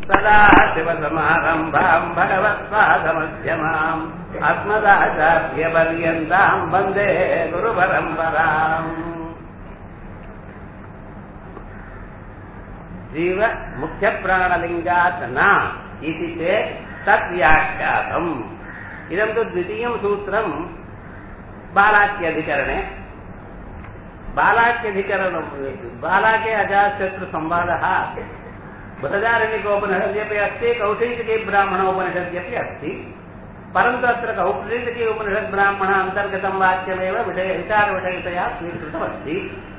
सदा शिवसमारम्भाम् भगवत्पादमध्यमाम् अस्मदाचार्यपर्यन्ताम् वन्दे गुरुपरम्पराम् जीव मुख्यप्राणलिङ्गात् न इति चेत् तद्व्याख्यातम् इदं तु द्वितीयं सूत्रं बालाक्यधिकरणे बालाक्यधिकरणं बालाके अजाशत्रुसंवादः बृहदारण्यकोपनिषद्यपि अस्ति कौशिकी ब्राह्मणोपनिषद्यपि अस्ति परन्तु अत्र कौशिकी उपनिषद्ब्राह्मण अन्तर्गतं वाक्यमेव विषय विचारविषयतया स्वीकृतमस्ति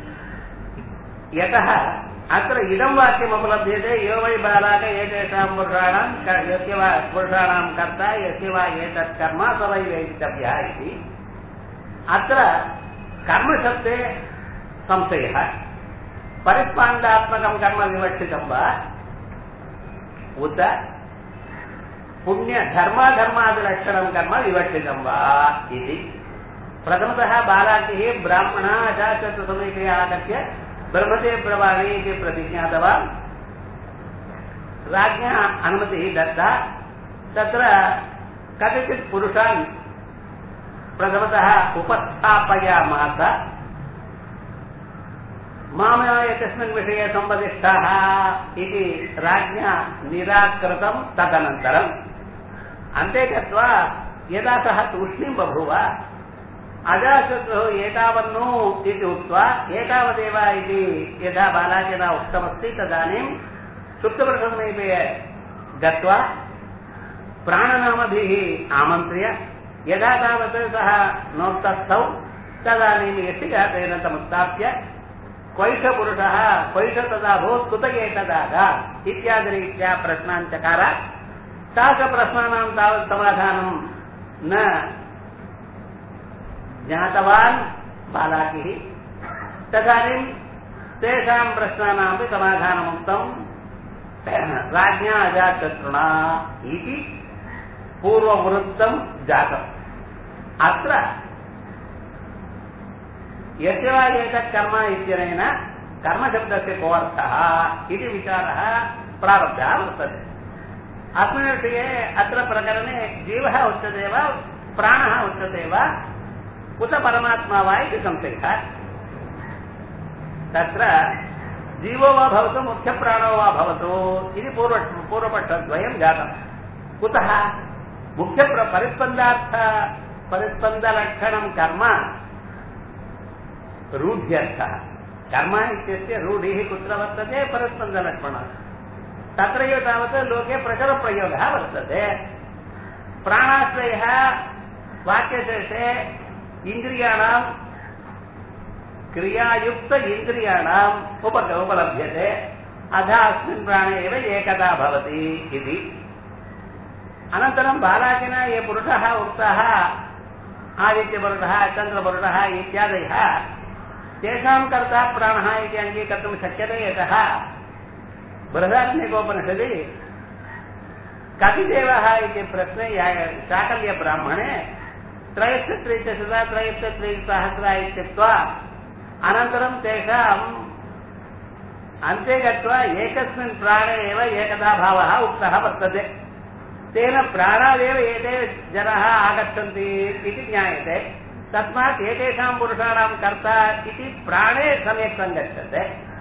यतः अत्र इदं वाक्यमुपलभ्यते यो वै बालाक एतेषां पुरुषाणां यस्य वा पुरुषाणां कर्ता यस्य वा एतत् कर्म स वै वेदितव्यः इति अत्र कर्मशब्दे संशयः परिस्पाण्डात्मकं कर्म विवक्षितं वा उत पुण्यधर्माधर्मादिलक्षणं कर्म विवक्षितं वा इति प्रथमतः बालाकिः ब्राह्मणः अजाचतुसमीपे आगत्य ब्रह्मते ब्रवाणि इति प्रतिज्ञातवान् राज्ञः अनुमतिः दत्ता तत्र कतिचित् पुरुषान् प्रथमतः उपस्थापयामास माम एतस्मिन् विषये सम्पदिष्टाः इति राज्ञा निराकृतं तदनन्तरम् अन्ते गत्वा यदा सः तूष्णीं बभूव अजाशत्रुः एतावन्नु इति उक्त्वा एतावदेव इति यदा बालाकेन उक्तमस्ति तदानीं सुप्तपुरुषसमीपे गत्वा प्राणनामभिः आमन्त्र्य यदा तावत् सः नोक्तस्थौ तदानीं यशिघातेन तमुत्थाप्य क्वैषपुरुषः क्वैष तदा भूत् कुत एतदाग इत्यादिरीत्या प्रश्नान् चकार तादृशप्रश्नानां तावत् समाधानं न ज्ञातवान् बालाकिः तदानीं तेषां प्रश्नानामपि समाधानमुक्तं राज्ञा अजाशत्रुणा इति पूर्ववृत्तं जातम् अत्र यस्य वा एतत् कर्म इत्यनेन कर्मशब्दस्य को अर्थः इति विचारः प्रारब्धः वर्तते अस्मिन् विषये अत्र प्रकरणे जीवः उच्यते वा प्राणः उच्यते वा उत परमात्मा वा इति संशयः तत्र जीवो वा भवतु मुख्यप्राणो वा भवतु इति पूर्व पूर्वपक्षद्वयं जातम् कुतः मुख्यप्र परिस्पन्दार्थ परिस्पन्दलक्षणं कर्म रूढ्यर्थः कर्म इत्यस्य रूढिः कुत्र वर्तते परस्पन्दलक्षणः तत्रैव तावत् लोके प्रचलप्रयोगः वर्तते प्राणाश्रयः वाक्यशेषे इन्द्रियाणां क्रियायुक्त इन्द्रियाणाम् उप उपलभ्यते अधः अस्मिन् प्राणे एव एकदा भवति इति अनन्तरं बालाकिना ये पुरुषः उक्तः आदित्यपुरुषः चन्द्रपुरुषः इत्यादयः तेषां कर्ता प्राणः इति अङ्गीकर्तुं शक्यते यतः बृहदारण्यकोपनिषदि कति देवः इति प्रश्ने चाकल्यब्राह्मणे त्रयश्चत्रि च सदा त्रयश्चत्रि सहस्र इत्युक्त्वा अनन्तरं तेषाम् अन्ते गत्वा एकस्मिन् प्राणे एव एकदा भावः उक्तः वर्तते तेन प्राणादेव एते जनाः आगच्छन्ति इति ज्ञायते तस्मात् एतेषां पुरुषाणां कर्ता इति प्राणे सम्यक् सङ्गच्छते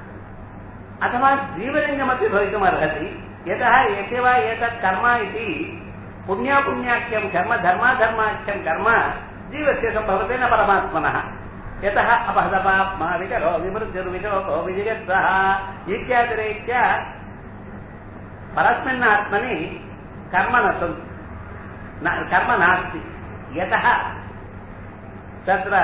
अथवा जीवलिङ्गमपि भवितुमर्हति यतः एते वा एतत् कर्म इति पुण्यापुण्याख्यं कर्म धर्माधर्माख्यं कर्म जीवस्य सम्भवते न परमात्मनः यतः अपहदपाप्मा विकरो विमृत्युर्विशोको विजिगत्सः इत्यादिरीत्या परस्मिन् आत्मनि कर्म न सन्ति कर्म नास्ति यतः तत्र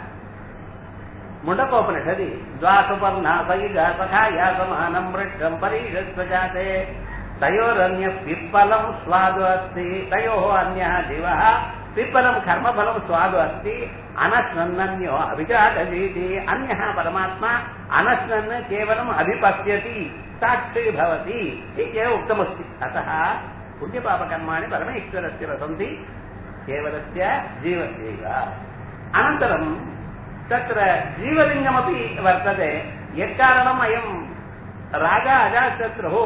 मुण्डकोपनिषदि द्वासुपर्णासयुजा सखाया समानं वृक्षं परीषत्वजाते तयोरन्यः पिप्पलं स्वादु अस्ति तयोः अन्यः जीवः पिप्पलं कर्मफलं स्वादु अस्ति अनश्नन्नन्यो अभिजातजीति अन्यः परमात्मा अनश्नन् केवलम् अभिपश्यति साक्षी भवति इत्येव उक्तमस्ति अतः पुण्यपापकर्माणि परमेश्वरस्य न सन्ति केवलस्य जीवस्यैव अनन्तरं तत्र जीवलिङ्गमपि वर्तते यत्कारणम् अयं राजा अजाशत्रुः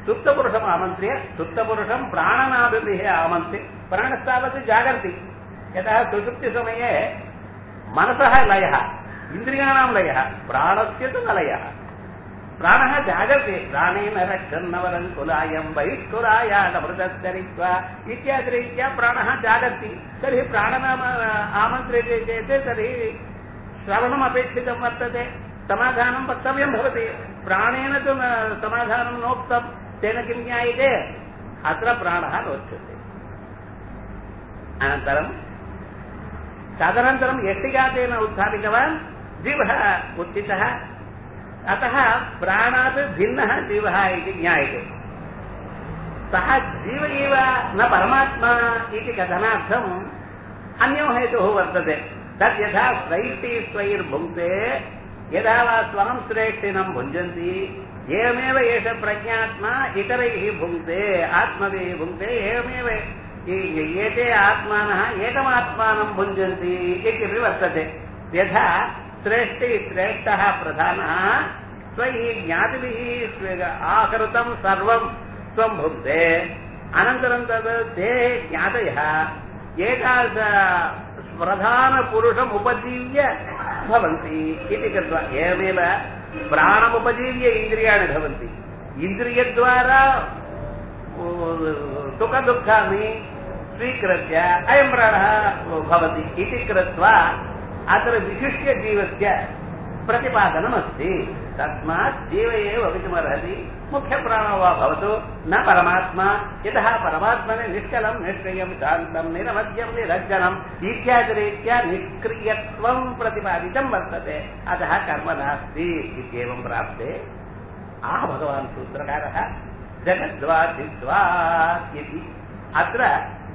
सुप्तपुरुषम् आमन्त्र्य सुप्तपुरुषम् प्राणनाभिभिः आमन्त्र्य प्राणस्तावत् जागर्ति यतः सुषुप्तिसमये मनसः लयः इन्द्रियाणां लयः प्राणस्य तु न लयः प्राणः जागर्ति प्राणेन रक्षन्नवरं कुलायं बहिष्कुलायानमृतस्तरित्वा इत्यादिरीत्या प्राणः जागर्ति तर्हि प्राणनाम आमन्त्र्यते चेत् तर्हि श्रवणम् अपेक्षितं वर्तते समाधानं वक्तव्यं भवति प्राणेन तु न समाधानं नोक्तं तेन किं ज्ञायते अत्र प्राणः रोचते अनन्तरं तदनन्तरं यष्टिघातेन उत्थापितवान् जीवः उत्थितः अतः प्राणात् भिन्नः जीवः इति ज्ञायते सः जीव एव न परमात्मा इति कथनार्थम् अन्यो हेतुः वर्तते तद् यथा स्वैष्टि स्वैर्भुङ्क्ते यदा वा स्वां श्रेष्ठिनं भुञ्जन्ति एवमेव एष प्रज्ञात्मा इतरैः भुङ्क्ते आत्मभिः भुङ्क्ते एवमेव एते आत्मानः एकमात्मानं भुञ्जन्ति इत्यपि वर्तते यथा श्रेष्ठि श्रेष्ठः प्रधानः स्वैः ज्ञातिभिः आकृतं सर्वं त्वं भुङ्क्ते अनन्तरं तद् ते ज्ञातयः एतादृश प्रधानपुरुषम् उपजीव्य भवन्ति इति कृत्वा एवमेव प्राणमुपजीव्य इन्द्रियाणि भवन्ति इन्द्रियद्वारा सुखदुःखानि स्वीकृत्य अयं प्राणः भवति इति कृत्वा अत्र विशिष्य जीवस्य प्रतिपादनमस्ति तस्मात् जीव एव भवितुमर्हति मुख्यप्राणो वा भवतु न परमात्मा यतः परमात्मने निष्कलं निष्क्रियं शान्तं निरवध्यं निरञ्जनम् इत्यादिरीत्या निष्क्रियत्वं प्रतिपादितं वर्तते अतः कर्म नास्ति इत्येवं प्राप्ते आह भगवान् सूत्रकारः जगद्वा चित्वा इति अत्र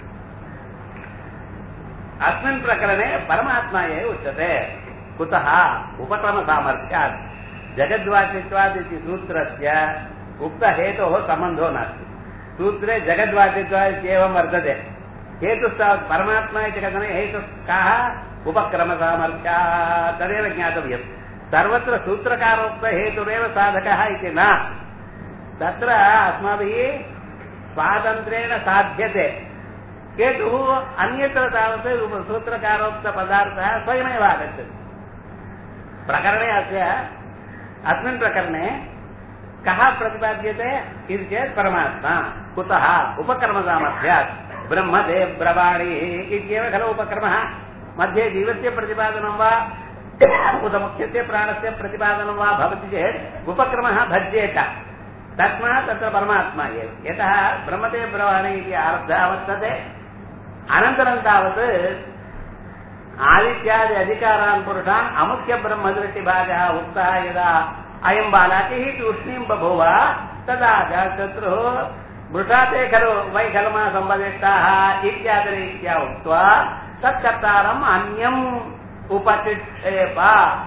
अस्मिन् प्रकरणे परमात्मा एव उच्यते कुतः उपक्रमसामर्थ्यात् जगद्वाचित्वात् इति सूत्रस्य उक्तहेतोः सम्बन्धो नास्ति सूत्रे जगद्वाचित्वात् इत्येवं वर्तते हेतुस्तावत् परमात्मा इति कथने हेतुः काः उपक्रमसामर्थ्यात् तदेव ज्ञातव्यम् सर्वत्र सूत्रकारोक्तहेतुरेव साधकः इति न तत्र अस्माभिः स्वातन्त्र्येण साध्यते हेतुः अन्यत्र तावत् सूत्रकारोक्तपदार्थः स्वयमेव आगच्छति प्रकरणे अस्य अस्मिन् प्रकरणे कः प्रतिपाद्यते इति चेत् परमात्मा कुतः उपकर्मसामर्थ्यात् ब्रह्मदेव ब्रवाणि इत्येव खलु उपक्रमः मध्ये जीवस्य प्रतिपादनं वा उत मुख्यस्य प्राणस्य प्रतिपादनं वा भवति चेत् उपक्रमः भज्येत तस्मात् तत्र परमात्मा एव यतः ब्रह्मदेव ब्रवाणि इति आरब्धः वर्तते अनन्तरं तावत् आदित्यादि अधिकारान् पुरुषान् अमुख्य ब्रह्मदृष्टिभागः उक्तः यदा अयं बालाकिः तूष्णीं बभूव तदा शत्रुः मृषाते खलु वै खलुमा सम्पदिष्टाः इत्यादिरीत्या उक्त्वा तत्कर्तारम् अन्यम् उपतिष्ठेप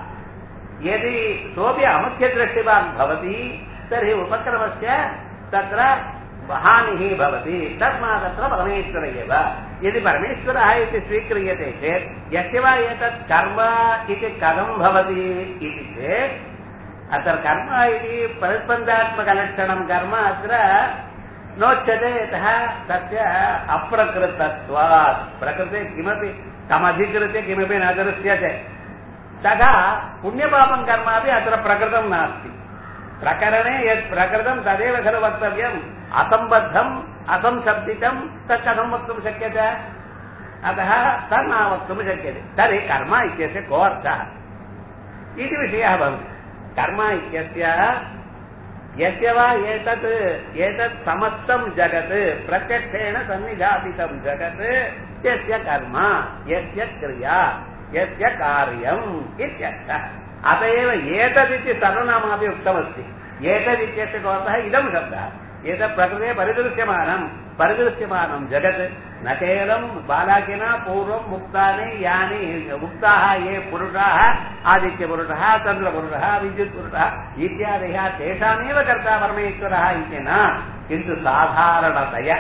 यदि सोऽपि अमुख्यदृष्टिवान् भवति तर्हि उपक्रमस्य तत्र हानिः भवति तस्मात् तत्र परमेश्वर एव यदि परमेश्वरः इति स्वीक्रियते चेत् यस्य वा एतत् कर्म इति कथं भवति इति चेत् अत्र कर्म इति प्रतिस्पन्दात्मकलक्षणं कर्म अत्र नोच्यते यतः तस्य अप्रकृतत्वात् प्रकृते किमपि तमधिकृत्य किमपि न दृश्यते तथा पुण्यपापं कर्मापि अत्र प्रकृतं नास्ति प्रकरणे यत् प्रकृतं तदेव खलु वक्तव्यम् असम्बद्धम् असंशब्दितं तत् कथं वक्तुं शक्यते अतः तन्न वक्तुं शक्यते तर्हि कर्म इत्यस्य को अर्थः इति विषयः भवति कर्म इत्यस्य यस्य वा एतत् एतत् समस्तं जगत् प्रत्यक्षेण सन्निधापितं जगत् यस्य कर्म यस्य क्रिया यस्य कार्यम् इत्यर्थः अत एव एतदिति सर्वनामापि उक्तमस्ति एतदित्यस्य कोऽर्थः इदं शब्दः एतत् प्रकृते परिदृश्यमानं परिदृश्यमानं जगत् न केवलं बालाकिना पूर्वं मुक्तानि यानि मुक्ताः ये पुरुषाः आदित्यपुरुषः चन्द्रपुरुषः विद्युत्पुरुषः इत्यादयः तेषामेव कर्ता परमेश्वरः इति न किन्तु साधारणतया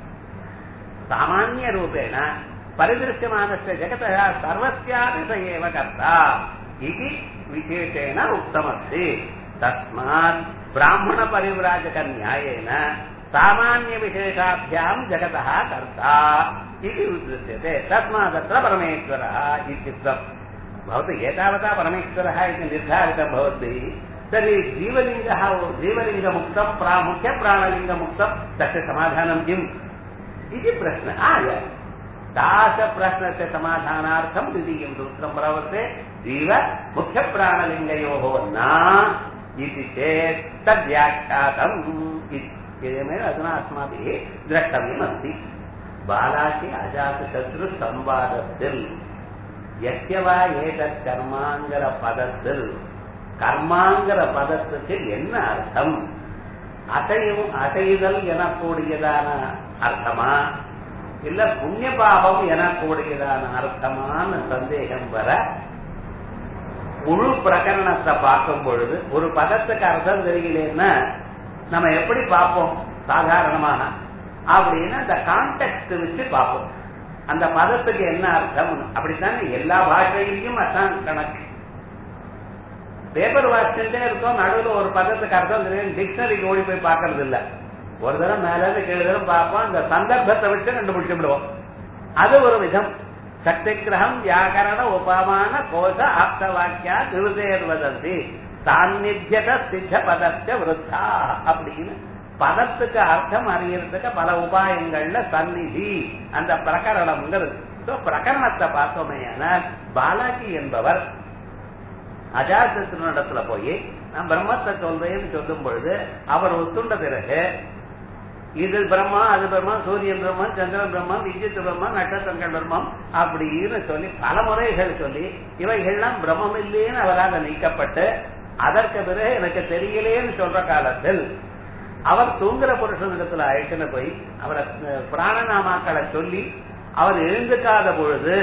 सामान्यरूपेण परिदृश्यमानस्य जगतः सर्वस्यापि स एव कर्ता इति विशेषेण उक्तमस्ति तस्मात् பிராமண பரிவிராஜக நியாயேன சாமானிய விசேஷாபியாம் ஜெகதா கர்த்தா இது உद्यते तस्मादत्र परमेश्वरः इत्युक्तम् भवतु एतावता परमेश्वरः इति निर्धारितं भवद्भिः तर्हि जीवलिङ्गः जीवलिङ्गमुक्तं प्रामुख्यप्राणलिङ्गमुक्तं तस्य समाधानं किम् इति प्रश्नः आयाति तादृशप्रश्नस्य समाधानार्थं द्वितीयं सूत्रं प्रवर्ते जीव मुख्यप्राणलिङ्गयोः न इति चेत् तद्व्याख्यातम् इति एवमेव अधुना अस्माभिः द्रष्टव्यमस्ति बालाकि अजातशत्रुसंवादத்தில் எஸ்யவா ஏதத் கர்மாங்கிற பதத்தில் கர்மாங்கிற பதத்துக்கு என்ன அர்த்தம் அசையும் அசைதல் எனக்கூடியதான அர்த்தமா இல்ல புண்ணிய பாவம் எனக்கூடியதான அர்த்தமான சந்தேகம் வர முழு பிரகரணத்தை பார்க்கும் பொழுது ஒரு பதத்துக்கு அர்த்தம் தெரியலன்னா நம்ம எப்படி பார்ப்போம் சாதாரணமாக அப்படின்னு அந்த கான்டெக்ட் வச்சு பார்ப்போம் அந்த பதத்துக்கு என்ன அர்த்தம் அப்படித்தானே எல்லா பாஷையிலையும் அதான் கணக்கு பேப்பர் வாசிச்சுட்டே இருக்கோம் நடுவில் ஒரு பதத்துக்கு அர்த்தம் தெரியும் டிக்ஷனரிக்கு ஓடி போய் பார்க்கறது இல்ல ஒரு தடவை மேல இருந்து கீழே தடவை பார்ப்போம் அந்த சந்தர்ப்பத்தை வச்சு கண்டுபிடிச்சு விடுவோம் அது ஒரு விதம் சக்தி கிரகம் வியாக்கரண உபமான கோஷ ஆப்த வாக்கியா நிருதேர்வதந்தி சாநித்தியத சித்த பதத்த விருத்தா அப்படின்னு பதத்துக்கு அர்த்தம் அறியறதுக்கு பல உபாயங்கள்ல சந்நிதி அந்த பிரகரணம்ங்கிறது பிரகரணத்தை பார்த்தோமே பாலாஜி என்பவர் அஜாசத்தினிடத்துல போய் நான் பிரம்மத்தை சொல்றேன்னு சொல்லும் பொழுது அவர் ஒத்துண்ட பிறகு இது பிரம்மா அது பிரம்மா சூரியன் பிரம்மம் சந்திரன் பிரம்மம் வித்யுத் பிரம்மம் நட்சத்திரங்கள் பிரம்மம் அப்படின்னு சொல்லி பல முறைகள் சொல்லி இவைகள்லாம் பிரம்மம் இல்லைன்னு அவரால் நீக்கப்பட்டு அதற்கு பிறகு எனக்கு தெரியலேன்னு சொல்ற காலத்தில் அவர் தூங்குற புருஷனிடத்துல அழைச்சுன்னு போய் அவரை பிராணநாமாக்களை சொல்லி அவர் எழுந்துக்காத பொழுது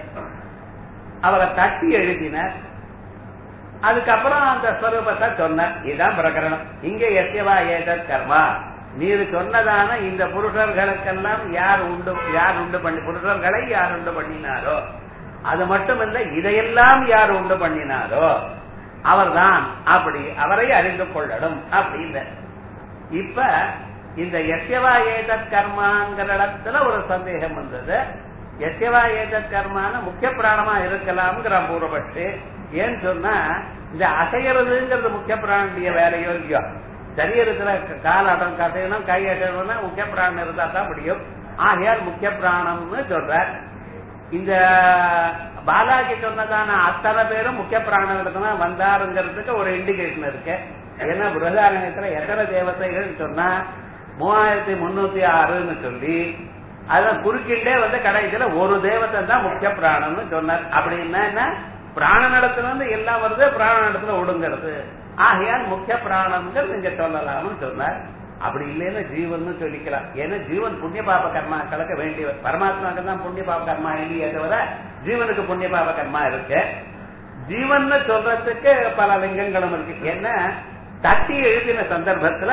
அவரை தட்டி எழுதினார் அதுக்கப்புறம் அந்த ஸ்வரூபத்தை சொன்னார் இதுதான் பிரகரணம் இங்க எஸ்யவா ஏதத் கர்மா நீர் சொன்னதான இந்த புருஷர்களுக்கெல்லாம் யார் உண்டு யார் உண்டு பண்ணி புருஷர்களை யார் உண்டு பண்ணினாரோ அது மட்டுமல்ல இதையெல்லாம் யார் உண்டு பண்ணினாரோ அவர்தான் அப்படி அவரை அறிந்து கொள்ளணும் அப்படின்னு இப்ப இந்த எஸ்யவா ஏதத் கர்மாங்கிற இடத்துல ஒரு சந்தேகம் வந்தது எஸ்யவா ஏதத் கர்மான முக்கிய பிராணமா இருக்கலாம்ங்கிற பூர்வபட்சி ஏன்னு சொன்னா இந்த அசைகிறதுங்கிறது முக்கிய பிராணிய வேலையோ இல்லையோ சரீரத்துல கால் அடம் கசையணும் கை அசையணும்னா முக்கிய பிராணம் இருந்தா தான் முடியும் ஆகையால் முக்கிய பிராணம்னு சொல்ற இந்த பாலாஜி சொன்னதான அத்தனை பேரும் முக்கிய பிராணம் இருக்குன்னா வந்தாருங்கிறதுக்கு ஒரு இண்டிகேஷன் இருக்கு ஏன்னா புரதாரண்யத்துல எத்தனை தேவதைகள் சொன்னா மூவாயிரத்தி முன்னூத்தி ஆறுன்னு சொல்லி அதான் குறுக்கிண்டே வந்து கடைசியில ஒரு தேவத்தை தான் முக்கிய பிராணம்னு சொன்னார் அப்படின்னா என்ன பிராண நடத்துல இருந்து எல்லாம் வருது பிராண நடத்துல ஒடுங்கிறது ஆகையால் முக்கிய பிராணம்கள் நீங்க சொல்லலாம்னு சொன்னார் அப்படி இல்லைன்னா ஜீவன் சொல்லிக்கலாம் ஏன்னா ஜீவன் புண்ணிய பாப கர்மா கலக்க வேண்டியவர் பரமாத்மாவுக்கு தான் புண்ணிய பாப கர்மா இல்லையே தவிர ஜீவனுக்கு புண்ணிய பாப கர்மா இருக்கு ஜீவன் சொல்றதுக்கு பல லிங்கங்களும் இருக்கு என்ன தட்டி எழுதின சந்தர்ப்பத்துல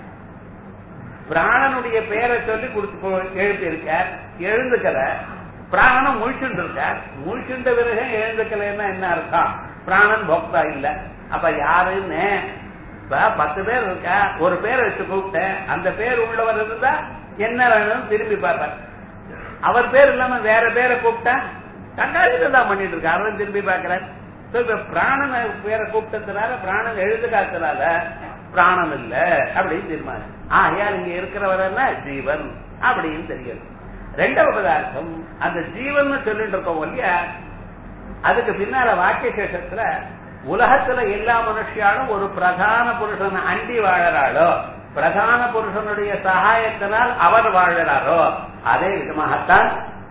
பிராணனுடைய பேரை சொல்லி கொடுத்து எழுப்பி இருக்கார் எழுந்துக்கல பிராணனும் முழிச்சுட்டு இருக்கார் முழிச்சுட்ட பிறகு எழுந்துக்கலைன்னா என்ன அர்த்தம் பிராணன் போக்தா இல்ல அப்ப யாருன்னு இப்ப பத்து பேர் இருக்கா ஒரு பேரை வச்சு கூப்பிட்டேன் அந்த பேர் உள்ளவர் இருந்தா என்ன வேணும் திரும்பி பார்ப்பார் அவர் பேர் இல்லாம வேற பேரை கூப்பிட்டா கண்டாளிட்டு தான் பண்ணிட்டு இருக்காரு அவரும் திரும்பி பார்க்கிறார் இப்ப பிராணன் பேரை கூப்பிட்டதுனால பிராணன் எழுதுகாத்தனால பிராணம் இல்ல அப்படின்னு தீர்மானம் ஆகையால் இங்க இருக்கிறவரன்னா ஜீவன் அப்படின்னு தெரியும் ரெண்டாவது பதார்த்தம் அந்த ஜீவன் சொல்லிட்டு இருக்கோம் இல்லையா அதுக்கு பின்னால வாக்கிய சேஷத்துல உலகத்துல எல்லா மனுஷியாலும் ஒரு பிரதான புருஷனை அண்டி வாழறாளோ பிரதான புருஷனுடைய சகாயத்தினால் அவர் வாழறாரோ அதே விதமாகத்தான்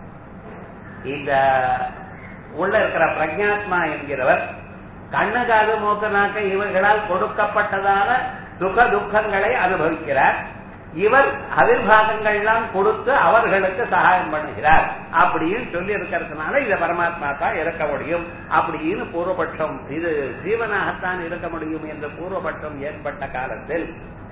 இந்த உள்ள இருக்கிற பிரஜாத்மா என்கிறவர் கண்ணு காது மூக்க நாக்க இவர்களால் கொடுக்கப்பட்டதான சுக துக்கங்களை அனுபவிக்கிறார் இவர் அவிர்வாகங்கள்லாம் கொடுத்து அவர்களுக்கு சகாயம் பண்ணுகிறார் அப்படின்னு சொல்லி இருக்கிறதுனால இத பரமாத்மா தான் இருக்க முடியும் அப்படின்னு பூர்வபட்சம் இது ஜீவனாகத்தான் இருக்க முடியும் என்று பூர்வபட்சம் ஏற்பட்ட காலத்தில்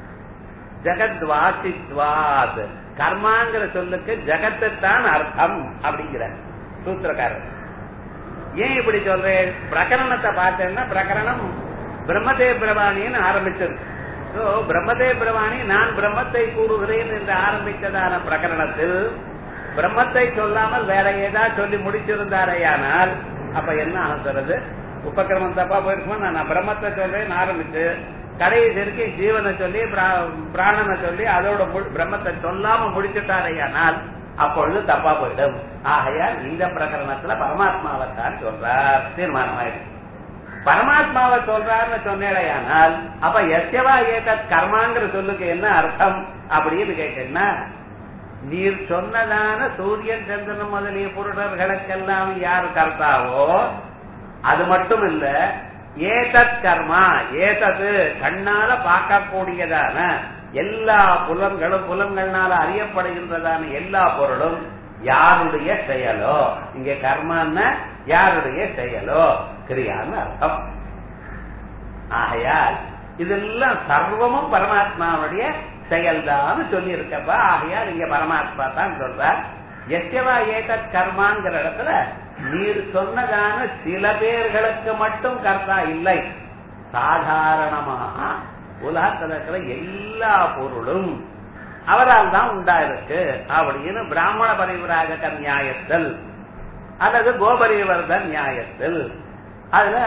ஜெகத்வாசித்வாத் கர்மாங்கிற சொல்லுக்கு ஜெகத்துத்தான் அர்த்தம் அப்படிங்கிற சூத்திரக்காரர் ஏன் இப்படி சொல்றேன் பிரகரணத்தை பார்த்தேன்னா பிரகரணம் பிரம்மதேவ பிரபாணின்னு ஆரம்பிச்சது So, பிரம்மதே பிரமாணி நான் பிரம்மத்தை கூறுகிறேன் என்று ஆரம்பித்ததான பிரகரணத்தில் பிரம்மத்தை சொல்லாமல் வேற ஏதாவது சொல்லி முடிச்சிருந்தாரையானால் அப்ப என்ன ஆகிறது உபக்கிரமம் தப்பா போயிருக்குமா நான் பிரம்மத்தை சொல்றேன் ஆரம்பிச்சு கடைசி இருக்கு ஜீவனை சொல்லி பிரா- பிராணனை சொல்லி அதோட மு- பிரம்மத்தை சொல்லாம முடிச்சுட்டாரையானால் அப்பொழுது தப்பா போயிடும் ஆகையால் இந்த பிரகரணத்துல பரமாத்மாவைத்தான் சொல்றார் தீர்மானமாயிருக்கு பரமாத்மாவை சொல்றாருன்னு சொன்னேடையானால் அப்ப எஸ்யவா ஏதத் கர்மாங்கிற சொல்லுக்கு என்ன அர்த்தம் அப்படின்னு கேட்டீங்கன்னா நீர் சொன்னதான சூரியன் சந்திரன் முதலிய புருடர்களுக்கெல்லாம் யார் கர்த்தாவோ அது மட்டும் இல்ல ஏதத் கர்மா ஏதது கண்ணால பார்க்கக்கூடியதான எல்லா புலன்களும் புலன்கள்னால அறியப்படுகின்றதான எல்லா பொருளும் யாருடைய செயலோ இங்க கர்மான்னா யாருடைய செயலோ கிரியான்னு அர்த்தம் ஆகையால் இதெல்லாம் சர்வமும் பரமாத்மாவுடைய செயல்தான் சொல்லி இருக்கப்ப ஆகையால் இங்க பரமாத்மா தான் சொல்றார் எஸ்யவா ஏதத் கர்மாங்கிற இடத்துல நீர் சொன்னதான சில பேர்களுக்கு மட்டும் கர்த்தா இல்லை சாதாரணமாக உலகத்தில் இருக்கிற எல்லா பொருளும் அவரால் தான் உண்டாயிருக்கு அப்படின்னு பிராமண பரிவராக நியாயத்தில் அல்லது கோபரிவர்தன் நியாயத்தில் அதுல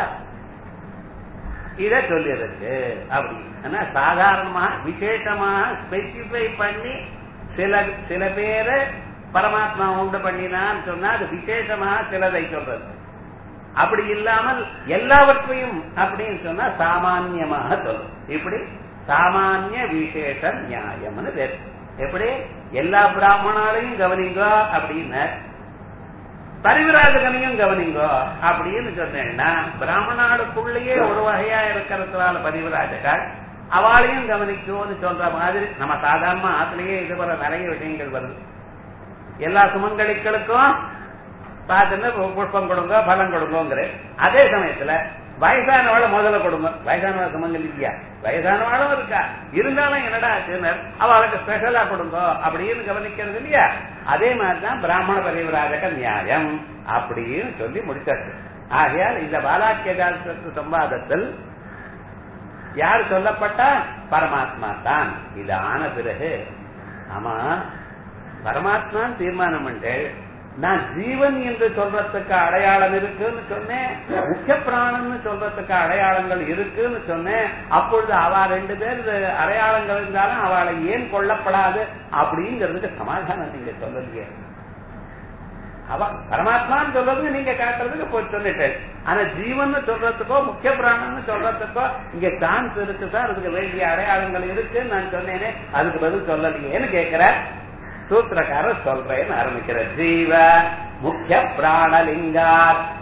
இத சொல்லியிருக்கு அப்படி ஆனா சாதாரணமா விசேஷமா ஸ்பெசிஃபை பண்ணி சில சில பேரை பரமாத்மா உண்டு பண்ணினான்னு சொன்னா அது விசேஷமா சிலதை சொல்றது அப்படி இல்லாமல் எல்லாவற்றையும் அப்படின்னு சொன்னா சாமான்யமாக சொல்லும் இப்படி சாமானிய விசேஷ நியாயம்னு பேர் எப்படி எல்லா பிராமணாலையும் கவனிங்கோ அப்படின்னு பரிவிராஜகனையும் கவனிங்கோ அப்படின்னு சொன்னேன்னா பிராமணாளுக்குள்ளேயே ஒரு வகையா இருக்கிறதுனால பரிவிராஜகள் அவளையும் கவனிக்கும்னு சொல்ற மாதிரி நம்ம சாதாரண ஆத்திலேயே இது போல நிறைய விஷயங்கள் வருது எல்லா சுமங்கலிகளுக்கும் பார்த்துன்னு புஷ்பம் கொடுங்க பலம் கொடுங்கோங்கிற அதே சமயத்துல வயசானவாழ முதல்ல கொடுங்க வயசானவாழ சுமங்கல் இல்லையா வயசானவாழும் இருக்கா இருந்தாலும் என்னடா ஆச்சுனர் அவளுக்கு ஸ்பெஷலா கொடுங்க அப்படின்னு கவனிக்கிறது இல்லையா அதே மாதிரிதான் பிராமண பரிவராஜக நியாயம் அப்படின்னு சொல்லி முடிச்சாச்சு ஆகையால் இந்த பாலாக்கியதாசத்து சம்பாதத்தில் யார் சொல்லப்பட்டா பரமாத்மா தான் இது ஆன பிறகு ஆமா பரமாத்மான்னு தீர்மானம் பண்ணு நான் ஜீவன் என்று சொல்றதுக்கு அடையாளம் இருக்குன்னு சொன்னேன் முக்கிய பிராணம்னு சொல்றதுக்கு அடையாளங்கள் இருக்குன்னு சொன்னேன் அப்பொழுது அவ ரெண்டு பேர் இது அடையாளங்கள் இருந்தாலும் அவளை ஏன் கொல்லப்படாது அப்படிங்கிறதுக்கு சமாதானம் நீங்க சொல்லலையே அவ பரமாத்மான்னு சொல்றது நீங்க காட்டுறதுக்கு போய் சொல்லிட்டேன் ஆனா ஜீவன் சொல்றதுக்கோ முக்கிய பிராணம்னு சொல்றதுக்கோ இங்க சான்ஸ் இருக்கு சார் அதுக்கு வேண்டிய அடையாளங்கள் இருக்குன்னு நான் சொன்னேனே அதுக்கு பதில் சொல்லலையேன்னு கேட்கிற சூத்திரக்காரர் சொல்றேன்னு ஆரம்பிக்கிற ஜீவ முக்கிய பிராணலிங்கா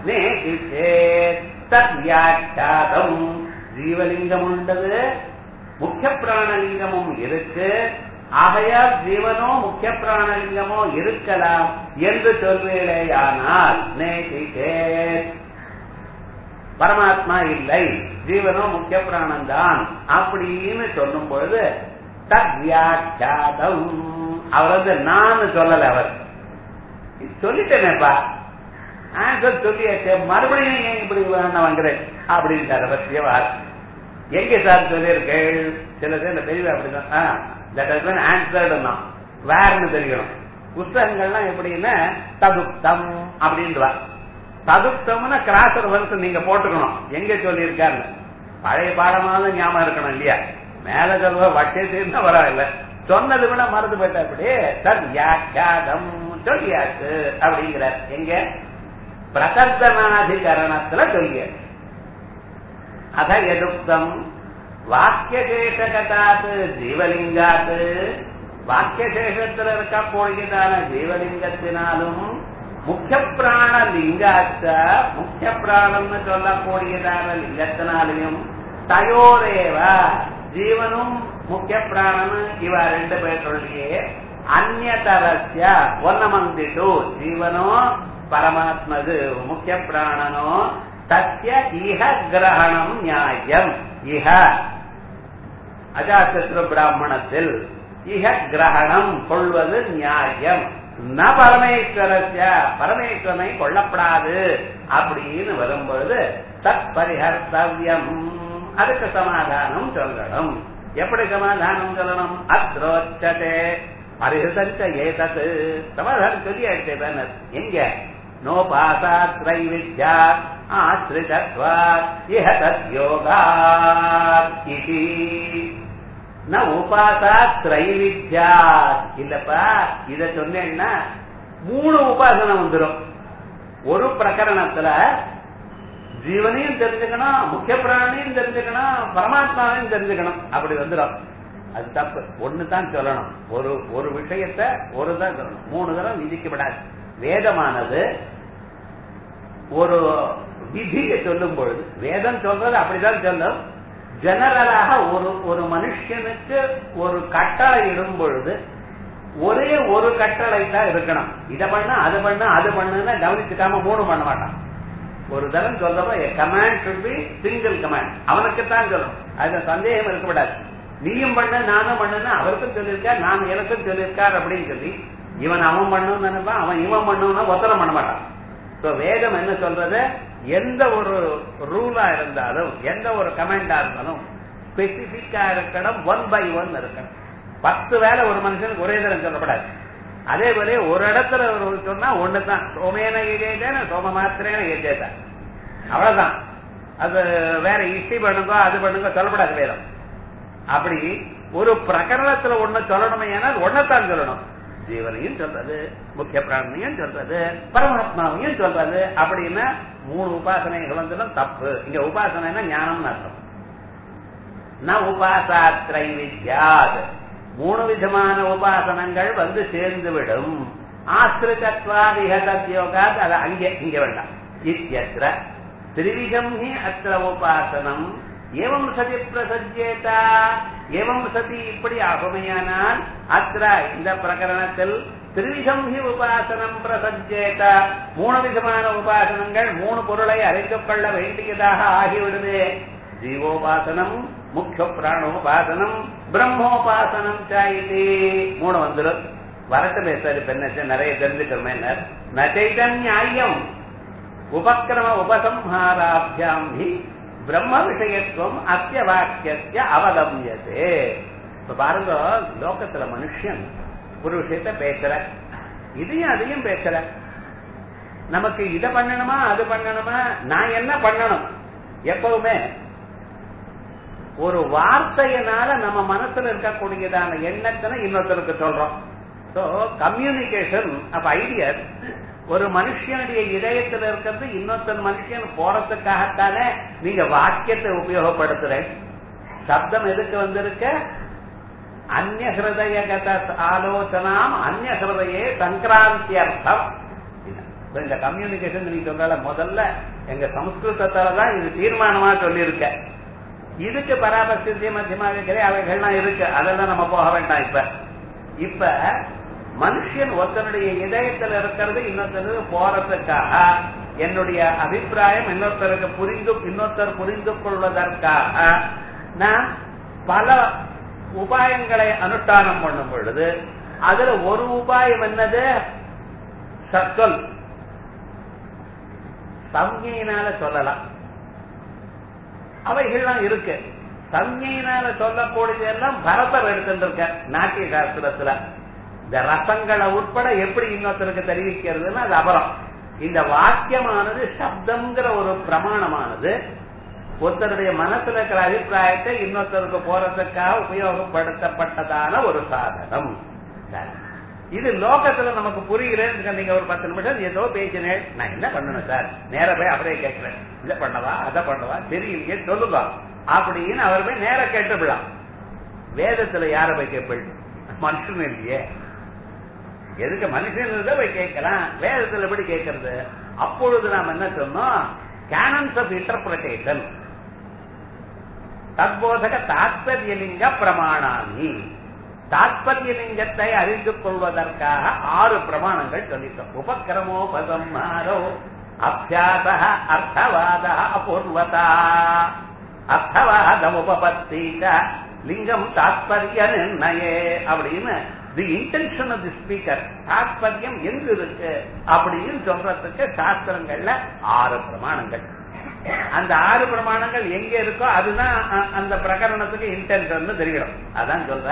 தத்யாட்சாதம் ஜீவலிங்கம் உண்டது முக்கிய பிராணலிங்கமும் இருக்கு ஆகையால் ஜீவனோ முக்கிய பிராணலிங்கமோ இருக்கலாம் என்று சொல்வேளேயானால் நேசித்தே பரமாத்மா இல்லை ஜீவனோ முக்கிய பிராணம்தான் அப்படின்னு சொல்லும் பொழுது தத்யாட்சாதம் அவர் வந்து நான் சொல்லல அவர் சொல்லிட்டேனேப்பா ஆன்சர் சொல்லியாச்சு மறுபடியும் ஏன் இப்படி வேண்டாம் வாங்குறேன் அப்படின்ட்டார் அவர் சிவா எங்க சார் சொல்லியிருக்கேள் சில பேர் பெரியவா அப்படிதான் தட் ஹஸ் பீன் ஆன்சர்டு வேர்னு தெரியணும் புஸ்தகங்கள்லாம் எப்படின்னா ததுப்தம் அப்படின்றவா ததுப்தம்னா கிராசர் வந்து நீங்க போட்டுக்கணும் எங்க சொல்லியிருக்காருன்னு பழைய பாடமாவது ஞாபகம் இருக்கணும் இல்லையா மேல சொல்வ வட்டே தீர்ந்தா பரவாயில்ல சொன்னது விட மறந்து போயிட்டா அப்படி தத் யாக்காதம் சொல்லியாச்சு அப்படிங்கிறார் எங்க பிரகர்த்தனாதிகரணத்துல சொல்லிய அத எதுக்தம் வாக்கியசேஷகதாத்து ஜீவலிங்காத்து வாக்கியசேஷத்துல இருக்க போகிறதான ஜீவலிங்கத்தினாலும் முக்கிய பிராண லிங்காச்ச முக்கிய பிராணம்னு சொல்லக்கூடியதான லிங்கத்தினாலையும் தயோரேவ ஜீவனும் முக்கிய பிராணனும் இவ ரெண்டு பேருடைய அந்நதரஸ்ய ஒன்னமந்திட்டு ஜீவனோ பரமாத்மது முக்கிய பிராணனோ தஸ்ய இஹ கிரகணம் நியாயம் இஹ அஜாசத்ரு பிராமணத்தில் இஹ கிரகணம் கொள்வது நியாயம் ந பரமேஸ்வரஸ்ய பரமேஸ்வரனை கொல்லப்படாது அப்படின்னு வரும்பொழுது தத் பரிஹர்த்தவியம் அதுக்கு சமாதானம் சொல்லணும் எப்படி சமாதானம் சொல்லணும் அத்ரோச்சதே பரிஹிதஞ்ச ஏதத் சமாதானம் சொல்லி ஆயிடுச்சே பேனர் எங்க நோபாசாத்ரை வித்யா ஆசிரிதத்வாத் இஹ தத் யோகாத் இதி ந உபாசா திரைவித்யா இல்லப்பா இத சொன்னேன்னா மூணு உபாசனை வந்துடும் ஒரு பிரகரணத்துல ஜீவனையும் தெரிஞ்சுக்கணும் முக்கிய பிராணியும் தெரிஞ்சுக்கணும் பரமாத்மாவையும் தெரிஞ்சுக்கணும் அப்படி வந்துடும் அது தப்பு ஒண்ணு தான் சொல்லணும் ஒரு ஒரு விஷயத்த ஒரு தான் சொல்லணும் மூணு தரம் விதிக்கப்படாது வேதமானது ஒரு விதியை சொல்லும் பொழுது வேதம் சொல்றது அப்படிதான் சொல்லும் ஜெனரலாக ஒரு ஒரு மனுஷனுக்கு ஒரு கட்டளை இடும் பொழுது ஒரே ஒரு கட்டளை தான் இருக்கணும் இதை பண்ண அது பண்ண அது பண்ணுன்னு கவனிச்சுக்காம மூணு பண்ண மாட்டான் ஒரு தரம் சொல்றப்ப command should be single command அவனுக்கு தான் சொல்லணும் அதுல சந்தேகம் இருக்கக்கூடாது நீயும் பண்ண நானும் பண்ணுன்னா அவருக்கும் சொல்லியிருக்கார் நான் எனக்கும் சொல்லியிருக்கார் அப்படின்னு சொல்லி இவன் அவன் பண்ணணும்னு நினைப்பான் அவன் இவன் பண்ணணும்னா ஒத்தரம் பண்ண மாட்டான் சோ வேதம் என்ன சொல்றது எந்த ஒரு ரூலா இருந்தாலும் எந்த ஒரு கமெண்டா இருந்தாலும் ஸ்பெசிபிக்கா இருக்கணும் ஒன் பை ஒன் இருக்கணும் பத்து வேலை ஒரு மனுஷனுக்கு ஒரே தரம் சொல்லப்படாது அதே போல ஒரு இடத்துல ஒரு சொன்னா ஒண்ணுதான் சோமேன ஏஜேன சோம மாத்திரேன ஏஜேதான் அவ்வளவுதான் அது வேற இஷ்டி பண்ணுங்க அது பண்ணுங்க சொல்லப்படாது வேதம் அப்படி ஒரு பிரகரணத்துல ஒண்ணு சொல்லணுமே ஏனால் ஒன்னத்தான் சொல்லணும் ஜீவனையும் சொல்றது முக்கிய பிராணியும் சொல்றது பரமாத்மாவையும் சொல்றது அப்படின்னா மூணு உபாசனைகள் வந்துடும் தப்பு இங்க உபாசனைனா ஞானம்னு அர்த்தம் ந உபாசாத்திரை வித்யாத் மூணு விதமான உபாசனங்கள் வந்து சேர்ந்து விடும் ஆசிரிதத்வாதிகத்யோகாத் அது அங்கே இங்க வேண்டாம் இத்தியத்திர திரிவிதம் ஹி அத்திர உபாசனம் ஏவம் சதி பிரசஜேதா ஏவம் சதி இப்படி ஆகுமையானால் அத்திர இந்த பிரகரணத்தில் திரிவிதம் ஹி உபாசனம் பிரசஜேத மூணு விதமான உபாசனங்கள் மூணு பொருளை அறிந்து கொள்ள வேண்டியதாக ஆகிவிடுது ஜீவோபாசனம் முக்கிய பிராணோபாசனம் பிரம்மோபாசனம் சாயிதி மூணு வந்துடும் வரட்டு பேசாரு பெண்ண நிறைய தெரிஞ்சுக்கிறோமே ந சைதன்யாயம் உபக்கிரம உபசம்ஹாராபியாம் ஹி பிரம்ம விஷயத்துவம் அத்திய வாக்கிய அவகமியதே இப்ப பாருங்க லோகத்துல மனுஷன் ஒரு விஷயத்த பேசுற இதையும் அதையும் பேசுற நமக்கு இதை பண்ணணுமா அது பண்ணணுமா நான் என்ன பண்ணணும் எப்பவுமே ஒரு வார்த்தையினால நம்ம மனசுல இருக்கக்கூடியதான எண்ணத்தினை இன்னொருத்தருக்கு சொல்றோம் சோ கம்யூனிகேஷன் ஆஃப் ஐடியாஸ் ஒரு மனுஷனுடைய இதயத்தில் இருக்கிறது இன்னொருத்தர் மனுஷன் போறதுக்காகத்தானே நீங்க வாக்கியத்தை உபயோகப்படுத்துறேன் சப்தம் எதுக்கு வந்திருக்க அந்நிய ஹிருதயகத ஆலோசனாம் அந்நிய ஹிருதயே சங்கராந்தி அர்த்தம் இந்த கம்யூனிகேஷன் நீ சொல்றால முதல்ல எங்க சம்ஸ்கிருதத்தால தான் இது தீர்மானமா சொல்லியிருக்க இதுக்கு பராமர்சித்திய மத்தியமா இருக்கிற அவைகள்லாம் இருக்கு அதெல்லாம் நம்ம போக வேண்டாம் இப்ப இப்ப மனுஷன் ஒருத்தனுடைய இதயத்தில் இருக்கிறது இன்னொருத்தருக்கு போறதுக்காக என்னுடைய அபிப்பிராயம் இன்னொருத்தருக்கு புரிந்து இன்னொருத்தர் புரிந்து கொள்வதற்காக நான் பல உபாயங்களை அனுஷ்டானம் பண்ணும் பொழுது அதுல ஒரு உபாயம் என்னது சொல் சம்ஞையினால சொல்லலாம் அவைகள்லாம் இருக்கு சம்ஞையினால சொல்லக்கூடியதெல்லாம் பரதர் எடுத்துட்டு நாட்டிய சாஸ்திரத்துல இந்த ரசங்களை உட்பட எப்படி இன்னொருத்தருக்கு தெரிவிக்கிறதுன்னு அது அபரம் இந்த வாக்கியமானது சப்தம்ங்கிற ஒரு பிரமாணமானது ஒருத்தருடைய மனசுல இருக்கிற அபிப்பிராயத்தை இன்னொருத்தருக்கு போறதுக்காக உபயோகப்படுத்தப்பட்டதான ஒரு சாதனம் இது லோகத்துல நமக்கு புரிகிறேன்னு நீங்க ஒரு பத்து நிமிஷம் ஏதோ பேசினேன் நான் என்ன பண்ணணும் சார் நேர போய் அப்படியே கேட்கிறேன் இதை பண்ணவா அதை பண்ணவா தெரியலையே சொல்லுங்க அப்படின்னு அவர் போய் நேர கேட்டுவிடலாம் வேதத்துல யார போய் கேட்பள் மனுஷன் இல்லையே எதுக்கு மனுஷன் போய் கேட்கலாம் வேதத்துல எப்படி கேட்கறது அப்பொழுது நாம் என்ன சொன்னோம் கேனன்ஸ் ஆஃப் இன்டர்பிரேஷன் தத்போதக தாத்பரியலிங்க பிரமாணாமி தாத்பரியலிங்கத்தை அறிந்து கொள்வதற்காக ஆறு பிரமாணங்கள் சொல்லிட்டோம் உபக்கிரமோபசம்மாரோ அபியாச அர்த்தவாத அபூர்வதா அர்த்தவாதம் உபபத்தீக லிங்கம் தாத்பரிய நிர்ணயே அப்படின்னு the intention of the speaker தாத்பரியம் எங்க இருக்கு அப்படின்னு சொல்றதுக்கு சாஸ்திரங்கள்ல ஆறு பிரமாணங்கள் அந்த ஆறு பிரமாணங்கள் எங்க இருக்கோ அதுதான் அ- அந்த பிரகரணத்துக்கு இன்டென்ட் தெரியணும் அதான் சொல்ற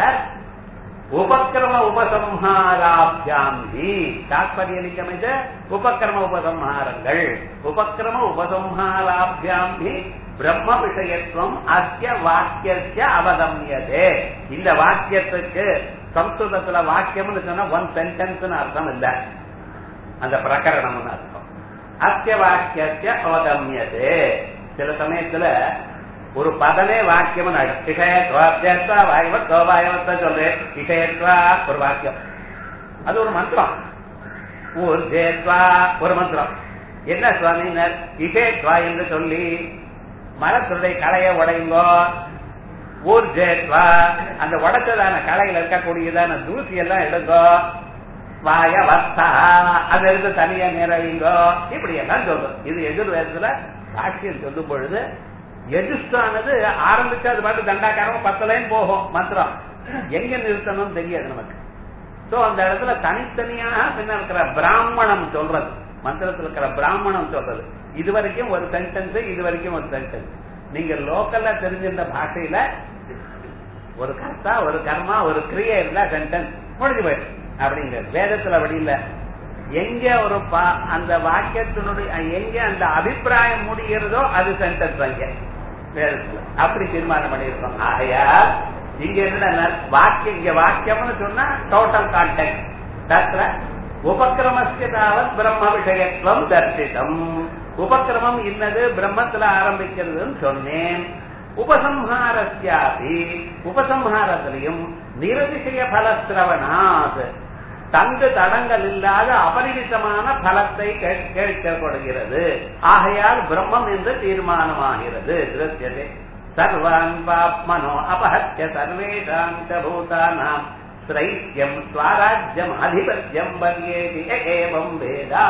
உபக்கிரம உபசம்ஹாராபியாம் ஹி தாத்பரிய லிங்கம் இது உபக்கிரம உபசம்ஹாரங்கள் உபக்கிரம உபசம்ஹாராபியாம் ஹி பிரம்ம விஷயத்துவம் அஸ்ய வாக்கியஸ்ய அவகமியதே இந்த வாக்கியத்துக்கு சம்ஸ்கிருதத்துல வாக்கியம்னு சொன்னா ஒன் சென்டென்ஸ் அர்த்தம் இல்ல அந்த பிரகரணம்னு அர்த்தம் அஸ்ய வாக்கியஸ்ய அவகமியதே சில சமயத்துல ஒரு பதமே வாக்கியம் விஷயத்வா வாயவத்தோ வாயவத்த சொல்றேன் விஷயத்வா ஒரு வாக்கியம் அது ஒரு மந்திரம் ஊர்ஜேத்வா ஒரு மந்திரம் என்ன சுவாமினர் இஷேத்வா என்று சொல்லி மரத்துடைய களைய உடையுங்கோ ஊர்ஜேத்வா அந்த உடைச்சதான களையில இருக்கக்கூடியதான தூசி எல்லாம் எடுங்கோ வாய வஸ்தா அது எடுத்து தனியா நிறையுங்கோ இப்படி எல்லாம் சொல்றோம் இது எதிர்வேதத்துல சாட்சியம் சொல்லும் பொழுது எதிர்ஸ்டானது ஆரம்பிச்சு அது பாட்டு தண்டாக்காரமா பத்து லைன் போகும் மந்திரம் எங்க நிறுத்தணும்னு தெரியாது நமக்கு சோ அந்த இடத்துல தனித்தனியாக பின்ன இருக்கிற பிராமணம் சொல்றது மந்திரத்துல இருக்கிற பிராமணம் சொல்றது இது வரைக்கும் ஒரு சென்டென்ஸ் இது வரைக்கும் ஒரு சென்டென்ஸ் நீங்க லோக்கல்ல தெரிஞ்சிருந்த பாஷையில ஒரு கர்த்தா ஒரு கர்மா ஒரு கிரியை இருந்தா சென்டென்ஸ் முடிஞ்சு போயிடும் அப்படிங்க வேதத்துல அப்படி இல்ல எங்க ஒரு பா- அந்த வாக்கியத்தினுடைய எங்க அந்த அபிப்பிராயம் முடிகிறதோ அது சென்டென்ஸ் அங்க வேதத்துல அப்படி தீர்மானம் பண்ணியிருக்கோம் ஆகையால் இங்க என்ன வாக்கியம் இங்க வாக்கியம்னு சொன்னா டோட்டல் கான்டெக்ட் தத்ர உபக்கிரமஸ்ய தாவத் பிரம்ம விஷயத்துவம் தர்சிதம் உபக்கிரமம் இன்னது பிரம்மத்துல ஆரம்பிக்கிறதுன்னு சொன்னேன் உபசம்ஹாரஸ்யாபி உபசம்ஹாரத்திலையும் நிரதிசய பலசிரவணாத் தங்கு தடங்கள் இல்லாத அபரிமிதமான பலத்தை கேட்- கேட்கப்படுகிறது ஆகையால் பிரம்மம் என்று தீர்மானமாகிறது திருஷ்யதே சர்வான் பாப்மனோ அபஹத்ய சர்வேஷாம் ச பூதானாம் ஸ்ரைக்கியம் ஸ்வராஜ்யம் அதிபத்தியம் பங்கேதி ய ஏவம் வேதா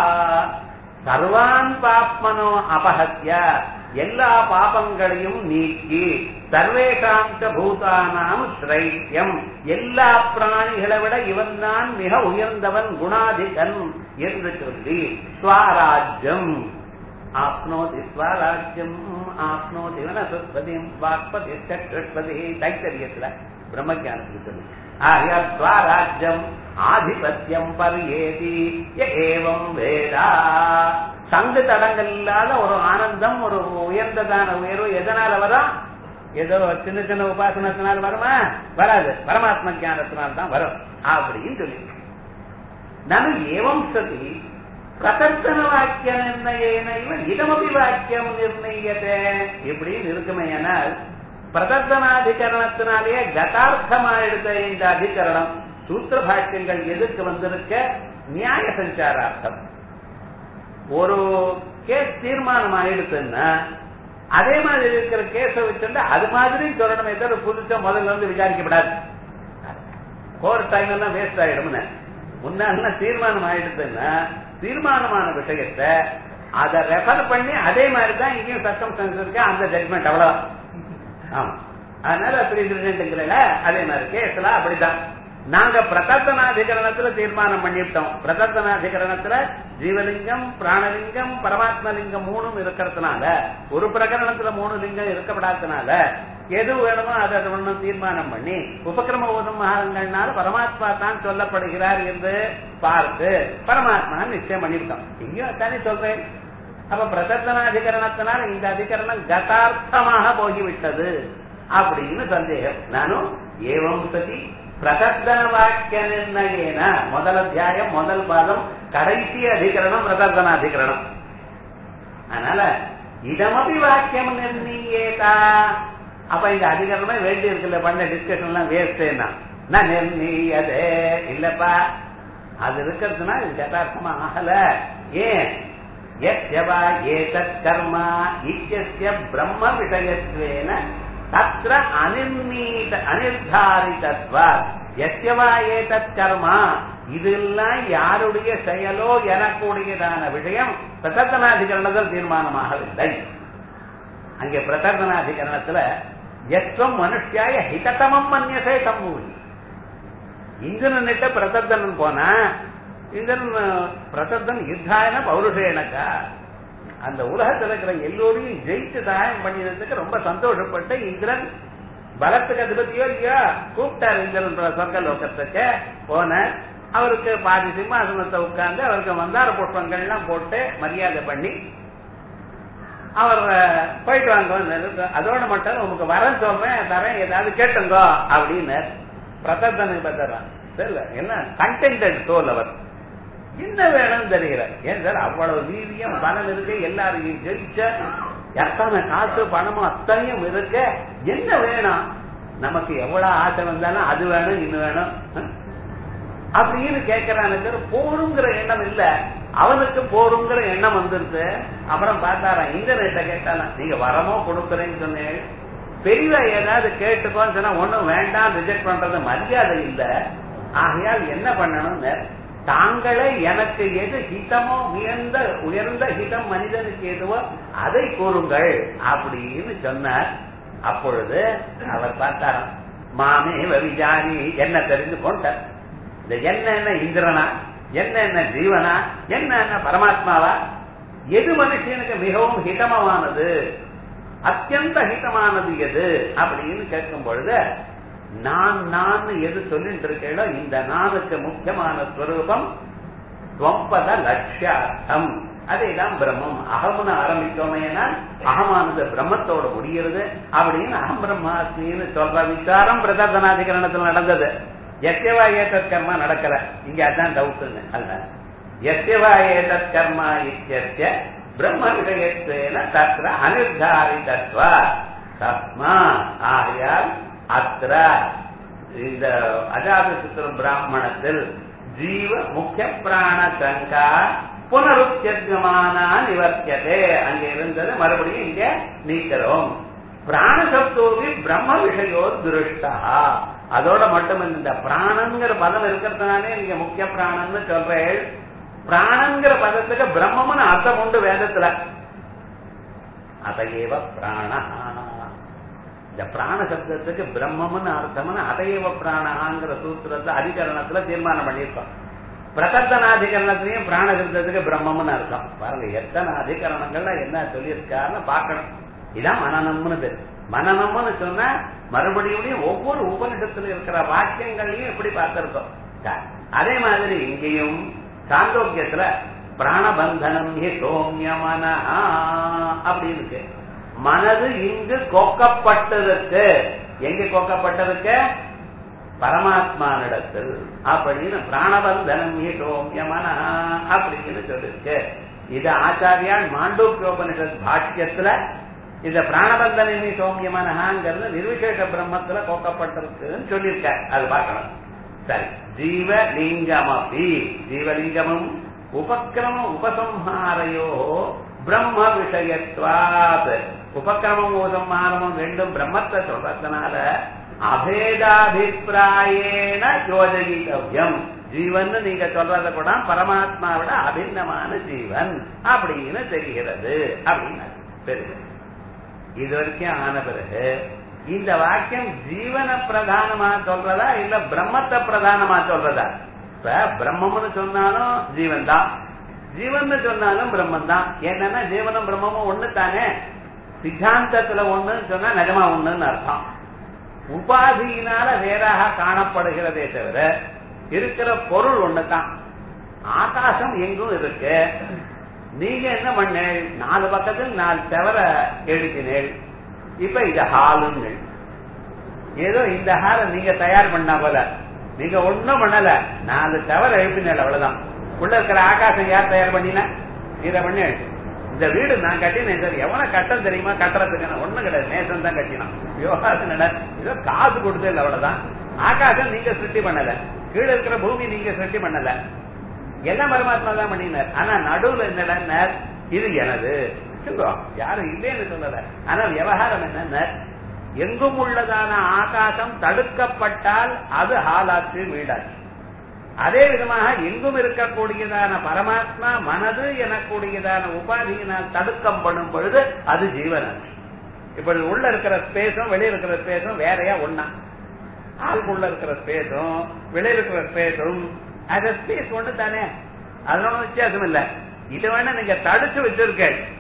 சர்வான் பாப்மனோ அபஹத்ய எல்லா பாபங்களையும் நீக்கி சர்வேஷாம் ச பூதானாம் ஸ்ரைக்கியம் எல்லா பிராணிகளை விட இவன் தான் மிக உயர்ந்தவன் குணாதிகன் என்று சொல்லி ஸ்வராஜ்யம் ஆப்னோதி ஸ்வராஜ்யம் ஆப்னோதி வனசுஸ்பதிம் வாக்பதி சக்ஷ்பதி தைத்தரியத்துல பிரம்மஜானத்துக்கு சொல்லி ஆகையால் ஸ்வராஜ்யம் ஆதிபத்தியம் பரியேதி ய ஏவம் வேதா தங்கு தடங்கள் இல்லாத ஒரு ஆனந்தம் ஒரு உயர்ந்ததான உயர்வு எதனால வரும் ஏதோ சின்ன சின்ன உபாசனத்தினால் வருமா வராது பரமாத்ம ஞானத்தினால் தான் வரும் அப்படின்னு சொல்லி நனு ஏவம் சதி பிரகர்த்தன வாக்கிய நிர்ணயேன இவன் இதமபி வாக்கியம் நிர்ணயத்தே இப்படின்னு இருக்குமே ஆனால் பிரதர்த்தனாதிகரணத்தினாலேயே கதார்த்தமா எடுத்த இந்த அதிகரணம் சூத்திர பாஷ்யங்கள் எதுக்கு வந்திருக்க நியாய சஞ்சாரார்த்தம் ஒரு கேஸ் தீர்மானம் ஆயிடுச்சுன்னா அதே மாதிரி இருக்கிற கேஸை வச்சுட்டு அது மாதிரி சொல்லணுமே தவிர புதுசா முதல்ல வந்து விசாரிக்கப்படாது கோர்ட் டைம் எல்லாம் வேஸ்ட் ஆயிடும்னு முன்னால தீர்மானம் ஆயிடுச்சுன்னா தீர்மானமான விஷயத்தை அதை ரெஃபர் பண்ணி அதே மாதிரி தான் இங்கேயும் சர்க்கம் இருக்கு அந்த ஜட்மெண்ட் அவ்வளவு ஆமா அதனால அப்படி இருக்குங்கிறல அதே மாதிரி கேஸ்ல அப்படிதான் நாங்க பிரதர்த்தனாதிகரணத்துல தீர்மானம் பண்ணிவிட்டோம் பிரதர்த்தனாதிகரணத்துல ஜீவலிங்கம் பிராணலிங்கம் பரமாத்ம லிங்கம் மூணும் இருக்கிறதுனால ஒரு பிரகரணத்துல மூணு லிங்கம் இருக்கப்படாதனால எது வேணுமோ அதை அது ஒண்ணும் தீர்மானம் பண்ணி உபக்கிரம உதமாகங்கள்னால பரமாத்மா தான் சொல்லப்படுகிறார் என்று பார்த்து பரமாத்மா நிச்சயம் பண்ணிவிட்டோம் இங்கேயும் தானே சொல்றேன் அப்ப பிரதர்த்தனாதிகரணத்தினால் இந்த அதிகரணம் கதார்த்தமாக போகிவிட்டது அப்படின்னு சந்தேகம் நானும் ஏவம் சதி பிரதர்த்தன வாக்கிய நிர்ணயேன முதல் அத்தியாயம் முதல் பாதம் கடைசி அதிகரணம் பிரதர்த்தனாதிகரணம் அதனால இதமபி வாக்கியம் நிர்ணயேதா அப்ப இந்த அதிகரணமே வேண்டி இருக்குல்ல பண்ண டிஸ்கஷன் எல்லாம் வேஸ்டேன்னா நான் நிர்ணயதே இல்லப்பா அது இருக்கிறதுனா இது யதார்த்தமா ஆகல ஏன் யத்யவா ஏதத் கர்மா இத்தியஸ்ய பிரம்ம விஷயத்வேன தத்ர அனிர்ணீத அனிர்தாரிதத்வா யத்யவா ஏதத் கர்மா இதெல்லாம் யாருடைய செயலோ எனக்கூடியதான விஷயம் பிரதர்த்தனாதிகரணத்தில் தீர்மானமாகவில்லை அங்கே பிரதர்த்தனாதிகரணத்துல எத்வம் மனுஷியாய ஹிததமம் மன்யசே தம்மூலி இந்திரன்கிட்ட பிரதர்த்தனன் போனா இந்திரன் பிரதர்த்தன் யுத்தாயன பௌருஷேனக்கா அந்த உலகத்துல இருக்கிற எல்லோரையும் ஜெயிச்சு சகாயம் பண்ணினதுக்கு ரொம்ப சந்தோஷப்பட்டு இந்திரன் பலத்துக்கு அதிபதியோ இல்லையா கூப்பிட்டார் இந்திரன் சொர்க்க லோகத்துக்கு போன அவருக்கு பாதி சிம்மாசனத்தை உட்கார்ந்து அவருக்கு மந்தார புஷ்பங்கள் எல்லாம் போட்டு மரியாதை பண்ணி அவர் போயிட்டு வாங்க அதோட மட்டும் உங்களுக்கு வரேன் சொல்றேன் தரேன் ஏதாவது கேட்டுங்கோ அப்படின்னு பிரதர்தனை பத்திரம் தெரியல என்ன கண்டென்டட் சோல் அவர் என்ன வேணும்னு தெரியல ஏன் சார் அவ்வளவு வீரியம் பணம் இருக்கு எல்லாரையும் ஜெயிச்ச எத்தனை காசு பணமும் அத்தனையும் இருக்கு என்ன வேணும் நமக்கு எவ்வளவு ஆசை வந்தாலும் அது வேணும் இது வேணும் அப்படின்னு கேட்கிறானுக்கு போருங்கிற எண்ணம் இல்ல அவனுக்கு போருங்கிற எண்ணம் வந்துருது அப்புறம் பார்த்தாராம் இன்டர்நெட்ட கேட்டாலாம் நீங்க வரமோ கொடுக்குறேன்னு சொன்னேன் பெரியவா ஏதாவது கேட்டுக்கோன்னு சொன்னா ஒண்ணும் வேண்டாம் ரிஜெக்ட் பண்றது மரியாதை இல்ல ஆகையால் என்ன பண்ணணும்னு தாங்களே எனக்கு எது ஹிதமோ உயர்ந்த உயர்ந்த ஹிதம் மனிதனுக்கு எதுவோ அதை கூறுங்கள் அப்படின்னு சொன்னார் அப்பொழுது அவர் பார்த்தாராம் மாமே விஜாரி என்ன தெரிந்து கொண்டார் இந்த என்ன என்ன இந்திரனா என்ன என்ன ஜீவனா என்ன என்ன பரமாத்மாவா எது மனுஷனுக்கு மிகவும் ஹிதமமானது அத்தியந்த ஹிதமானது எது அப்படின்னு கேட்கும் பொழுது நான் நான் எது சொல்லிட்டு இருக்கேளோ இந்த நானுக்கு முக்கியமான ஸ்வரூபம் தொம்பத லட்சியார்த்தம் அதேதான் பிரம்மம் அகம்னு ஆரம்பிச்சோமேனா அகமானது பிரம்மத்தோட முடிகிறது அப்படின்னு அகம் பிரம்மாஸ்மின்னு சொல்ற விசாரம் பிரதர்தனாதிகரணத்துல நடந்தது எஸ்யவா ஏதத் கர்மா நடக்கல இங்க அதான் டவுட்னு அல்ல எஸ்யவா ஏதத் கர்மா இத்திய பிரம்ம விஷயத்தேன தத்ர அனிர்தாரிதத்வ தஸ்மா ஆகையால் அத்திர இந்த அஜாத பிராமணத்தில் ஜீவ முக்கிய பிராண சங்கா புனருத்தியமான நிவர்த்தியதே அங்க இருந்தது மறுபடியும் இங்க நீக்கிறோம் பிராணசப்தோவி பிரம்ம விஷயோ துருஷ்டா அதோட மட்டும் இந்த பிராணங்கிற பதம் இருக்கிறதுனாலே நீங்க முக்கிய பிராணம்னு சொல்றேன் பிராணங்கிற பதத்துக்கு பிரம்மம்னு அர்த்தம் உண்டு வேதத்துல அதையேவ பிராண இந்த பிராண சப்தத்துக்கு பிரம்மம்னு அர்த்தம்னு அதையேவ பிராணாங்கிற சூத்திரத்தை அதிகரணத்துல தீர்மானம் பண்ணியிருக்கோம் பிரகத்தனாதிகரணத்திலையும் பிராண சப்தத்துக்கு பிரம்மம்னு அர்த்தம் பாருங்க எத்தனை அதிகரணங்கள்ல என்ன சொல்லியிருக்காருன்னு பார்க்கணும் இதான் மனநம்னு பேரு மனநம்னு சொன்னா மறுபடியும் ஒவ்வொரு உபனிடத்துல இருக்கிற வாக்கியங்களையும் எப்படி பார்த்திருக்கோம் அதே மாதிரி இங்கேயும் சாந்தோக்கியத்துல பிராணபந்தனம் ஹி சோமியமன அப்படின்னு இருக்கு மனது இங்கு கோக்கப்பட்டிருக்கு எங்க கோக்கப்பட்டிருக்கு பரமாத்மானிடத்தில் அப்படின்னு பிராணபந்தனம் ஹி சோமியமன அப்படின்னு சொல்லிருக்கு இது ஆச்சாரியால் மாண்டூக்கியோபனிஷத் பாஷ்யத்துல இந்த பிராணபந்தனி சௌமியமானங்கிறது நிர்விசேஷ பிரம்மத்துல கோக்கப்பட்டிருக்குன்னு சொல்லியிருக்காரு அது பார்க்கணும் சரி ஜீவலிங்கமபி ஜீவலிங்கமும் உபக்கிரம உபசம்ஹாரையோ பிரம்ம விஷயத்வாத் உபக்கிரமம் உபசம்ஹாரமும் ரெண்டும் பிரம்மத்தை சொல்றதுனால அபேதாபிப்பிராயேன யோஜயித்தவ்யம் ஜீவன் நீங்க சொல்றத கூட பரமாத்மாவோட அபிநமான ஜீவன் அப்படின்னு தெரிகிறது அப்படின்னு தெரியுது இது வரைக்கும் ஆன பிறகு இந்த வாக்கியம் ஜீவன பிரதானமா சொல்றதா இல்ல பிரம்மத்தை பிரதானமா சொல்றதா இப்ப பிரம்மம்னு சொன்னாலும் ஜீவன் தான் ஜீவன் சொன்னாலும் பிரம்மன் தான் என்னன்னா ஜீவனும் பிரம்மமும் ஒண்ணு தானே சித்தாந்தத்துல ஒண்ணுன்னு சொன்னா நிஜமா ஒண்ணுன்னு அர்த்தம் உபாதியினால வேறாக காணப்படுகிறதே தவிர இருக்கிற பொருள் ஒண்ணுதான் ஆகாசம் எங்கும் இருக்கு நீங்க என்ன பண்ண நாலு பக்கத்தில் நாலு தவிர எழுதினேள் இப்ப இது ஹாலுங்க ஏதோ இந்த ஹாலை நீங்க தயார் பண்ணா போல நீங்க ஒண்ணும் பண்ணல நாலு தவிர எழுப்பினேள் அவ்வளவுதான் உள்ள இருக்கிற ஆகாசம் யார் தயார் பண்ணினா இதை பண்ணி இந்த வீடு நான் கட்டினேன் சார் எவனை கட்டம் தெரியுமா கட்டுறதுக்கு ஒண்ணும் கிடையாது நேசம் தான் கட்டினான் விவகாரம் ஏதோ காசு கொடுத்து இல்லை அவ்வளவுதான் ஆகாசம் நீங்க சிருஷ்டி பண்ணல கீழே இருக்கிற பூமி நீங்க சிருஷ்டி பண்ணல எல்லாம் பரமாத்மா தான் பண்ணினார் ஆனா நடுவுல என்னடா இது எனது யாரும் இல்லைன்னு சொல்லல ஆனா விவகாரம் என்ன எங்கும் உள்ளதான ஆகாசம் தடுக்கப்பட்டால் அது ஹாலாச்சு வீடாச்சு அதே விதமாக எங்கும் இருக்கக்கூடியதான பரமாத்மா மனது எனக்கூடியதான உபாதியினால் தடுக்கம் பண்ணும் பொழுது அது ஜீவனாச்சு இப்படி உள்ள இருக்கிற ஸ்பேஸும் வெளியே இருக்கிற ஸ்பேஸும் வேறையா ஒன்னா ஆளுக்குள்ள இருக்கிற ஸ்பேஸும் வெளியே இருக்கிற ஸ்பேஸும் அது ஸ்பேஸ் ஒண்ணு தானே அதனால வித்தியாசம் இல்ல இது வேணா நீங்க தடுச்சு வச்சிருக்க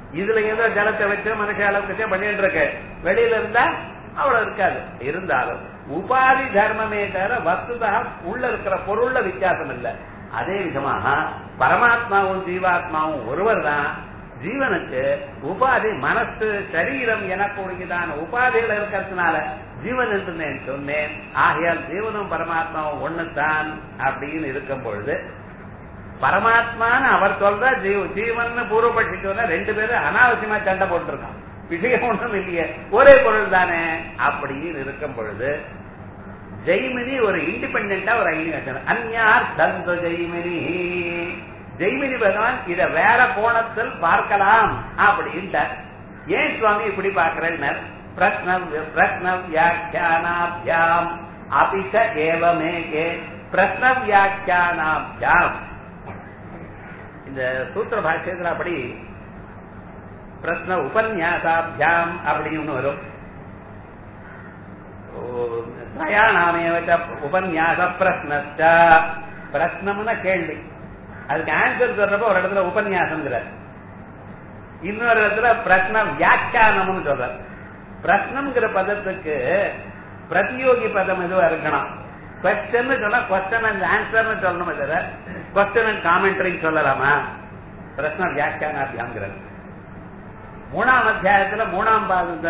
இதுல ஏதோ ஜலத்தை வச்சு மனுஷ அளவுக்கு பண்ணிட்டு இருக்கு வெளியில இருந்தா அவ்வளவு இருக்காது இருந்தாலும் உபாதி தர்மமே தவிர வஸ்துதா உள்ள இருக்கிற பொருள்ல வித்தியாசம் இல்லை அதே விதமாக பரமாத்மாவும் ஜீவாத்மாவும் ஒருவர் தான் ஜீவனுக்கு உபாதி மனசு சரீரம் எனக்கூடியதான உபாதிகள் இருக்கிறதுனால ஜீவன் என்று நான் சொன்னேன் ஆகையால் ஜீவனும் பரமாத்மாவும் ஒண்ணுதான் அப்படின்னு இருக்கும் பொழுது பரமாத்மான்னு அவர் சொல்ற ஜீவ ஜீவன் பூர்வப்பட்டு சொன்ன ரெண்டு பேரும் அனாவசியமா சண்டை போட்டிருக்கான் விஷயம் ஒன்றும் இல்லையே ஒரே பொருள் தானே அப்படின்னு இருக்கும் பொழுது ஜெய்மினி ஒரு இண்டிபெண்டா ஒரு ஐடியா அந்யார் தந்த ஜெய்மினி ஜெய்மினி பகவான் இத வேற கோணத்தில் பார்க்கலாம் அப்படின்ட்டார் ஏன் சுவாமி இப்படி பார்க்கிறேன் பிரஷ்னம் பிரஷ்ன வியாக்கியானாபியாம் அபிஷ ஏவமேகே பிரஷ்ன வியாக்கியானாபியாம் இந்த சூத்திர பாஷ்யத்தில் அப்படி பிரஷ்ன உபன்யாசாபியாம் அப்படின்னு வரும் திரயாணாமேவச்ச உபன்யாச பிரஷ்னச்ச பிரஷ்னம்னா கேள்வி அதுக்கு ஆன்சர் சொல்றப்ப ஒரு இடத்துல உபன்யாசம்ங்கிறார் இன்னொரு இடத்துல பிரஷ்ன வியாக்கியானம்னு சொல்றார் பிரஷ்னம்ங்கிற பதத்துக்கு பிரதியோகி பதம் எதுவும் இருக்கணும் கொஸ்டின் சொன்னா கொஸ்டின் அண்ட் ஆன்சர்னு சொல்லணுமே தவிர கொஸ்டின் அண்ட் காமெண்ட்ரின்னு சொல்லலாமா பிரஷ்ன வியாக்கியானாபியாங்கிறது மூணாம் அத்தியாயத்துல மூணாம் பாதத்துல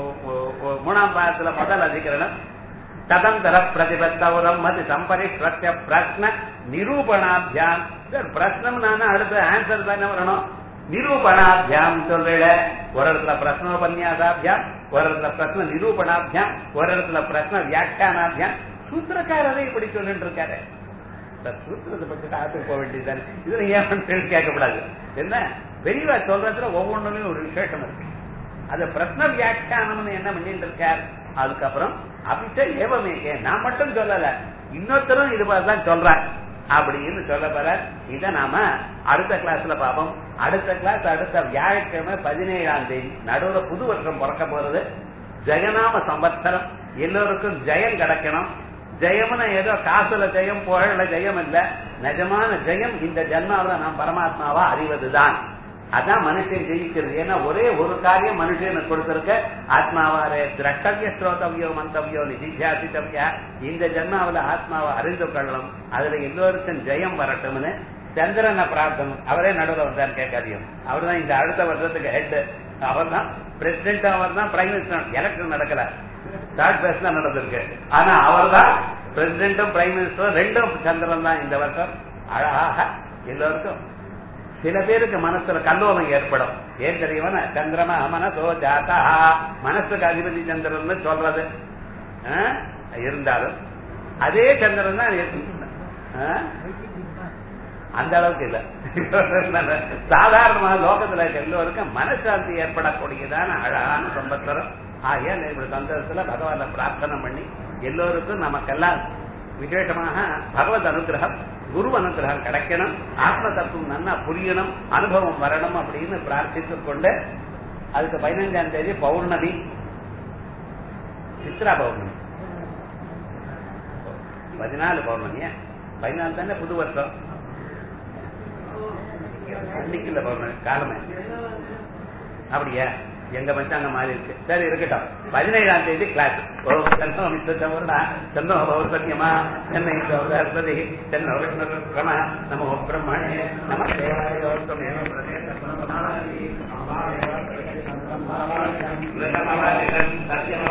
மூணாம் பாதத்துல முதல் அதிகரணம் ததந்தர பிரதிபத்தவரம் மது சம்பரிஷ்வத்திய பிரஷ்ன நிரூபணாபியாம் சார் பிரஷ்னம் நானே அடுத்த ஆன்சர் தானே வரணும் நிரூபணாபியாம் சொல்றேன் ஒரு இடத்துல பிரஷ்ன உபன்யாசாபியாம் ஒரு இடத்துல பிரஷ்ன நிரூபணாபியாம் ஒரு இடத்துல பிரஷ்ன வியாக்கியானாபியாம் சூத்திரக்காரரை இப்படி சொல்லிட்டு இருக்காரு சூத்திரத்தை பற்றி காத்துக்கு போக வேண்டியதுதானே இதுல ஏன் கேட்கக்கூடாது என்ன பெரியவா சொல்றதுல ஒவ்வொன்றுலயும் ஒரு விசேஷம் இருக்கு அது பிரஷ்ன வியாக்கியானம்னு என்ன பண்ணிட்டு இருக்கார் அதுக்கப்புறம் அபிச்ச ஏவமேகே நான் மட்டும் சொல்லல இன்னொருத்தரும் இது தான் சொல்றேன் அப்படின்னு சொல்ல போற இத நாம அடுத்த கிளாஸ்ல பார்ப்போம் அடுத்த கிளாஸ் அடுத்த வியாழக்கிழமை பதினேழாம் தேதி நடுவுல புது வருஷம் பிறக்க போறது ஜெகநாம சம்பத்சரம் எல்லோருக்கும் ஜெயம் கிடைக்கணும் ஜெயம்னு ஏதோ காசுல ஜெயம் புகழ்ல ஜெயம் இல்ல நிஜமான ஜெயம் இந்த ஜென்மாவில நாம் பரமாத்மாவா அறிவதுதான் அதான் மனுஷன் ஜெயிக்கிறது ஏன்னா ஒரே ஒரு காரியம் மனுஷனுக்கு கொடுத்திருக்க ஆத்மாவாரே திரட்டவிய ஸ்ரோதவியோ மந்தவியோ நிதித்தியாசித்தவியா இந்த ஜென்மாவில ஆத்மாவை அறிந்து கொள்ளணும் அதுல எல்லோருக்கும் ஜெயம் வரட்டும்னு சந்திரனை பிரார்த்தனை அவரே நடுவில் வந்தார் கேட்காதியும் அவர் தான் இந்த அடுத்த வருஷத்துக்கு ஹெட் அவர் தான் பிரசிடென்ட் அவர் தான் பிரைம் மினிஸ்டர் எலெக்ஷன் நடக்கல தேர்ட் பேஸ் தான் நடந்திருக்கு ஆனா அவர் தான் பிரசிடென்டும் பிரைம் மினிஸ்டரும் ரெண்டும் சந்திரன் தான் இந்த வருஷம் அழகாக எல்லோருக்கும் சில பேருக்கு மனசுல கல்லோலம் ஏற்படும் ஏன் தெரியுமா சந்திரமா மனசோ ஜாத்தா மனசுக்கு அதிபதி சந்திரன் சொல்றது இருந்தாலும் அதே சந்திரன் தான் அந்த அளவுக்கு இல்ல சாதாரணமாக லோகத்துல எல்லோருக்கும் மனசாந்தி ஏற்படக்கூடியதான அழகான சம்பத்தரம் ஆகிய இப்படி சந்தர்ப்பத்துல பகவான பிரார்த்தனை பண்ணி எல்லோருக்கும் நமக்கெல்லாம் விசேஷமாக பகவத் அனுகிரகம் குரு அனுகிரகம் கிடைக்கணும் ஆத்ம தத்துவம் நன்னா புரியணும் அனுபவம் வரணும் அப்படின்னு பிரார்த்தித்துக் கொண்டு அதுக்கு பதினைஞ்சாம் தேதி பௌர்ணமி சித்ரா பௌர்ணமி பதினாலு பௌர்ணமியா பதினாலு தானே புது வருஷம் அன்னைக்கு இல்ல பௌர்ணமி காலமே அப்படியா எங்க பஞ்சாங்க மாறி இருக்கு சரி இருக்கட்டும் பதினேழாம் தேதி கிளாஸ் ஓ சன்னோ மித்தவருடா சன்னோ பௌர் சத்தியமா சென்னை சௌதரி சென்னோ விஷ்ணு நமோ பிரம்மணே நம தேவாயோத்தமே